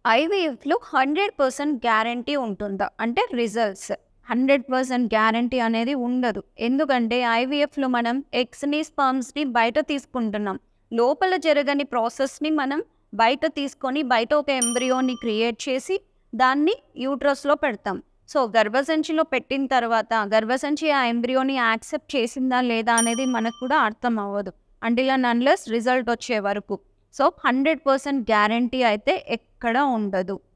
ఐవీఎఫ్లో hundred percent guarantee ఉంటుందా అంటే results hundred percent guarantee అనేది ఉండదు ఎందుకంటే ఐవీఎఫ్లో మనం ఎగ్స్ని స్పర్మ్స్ని బయట తీసుకుంటున్నాం లోపల జరగని ప్రాసెస్ని మనం బయట తీసుకొని బయట ఒక ఎంబ్రియోని క్రియేట్ చేసి దాన్ని యూట్రస్లో పెడతాం సో గర్భసంచిలో పెట్టిన తర్వాత గర్భసంచి ఆ ఎంబ్రియోని యాక్సెప్ట్ చేసిందా లేదా అనేది మనకు కూడా అర్థం అవ్వదు అంటిల్ అండ్ అన్లెస్ రిజల్ట్ వచ్చే వరకు సో హండ్రెడ్ పర్సెంట్ గ్యారంటీ అయితే ఎక్కడ ఉండదు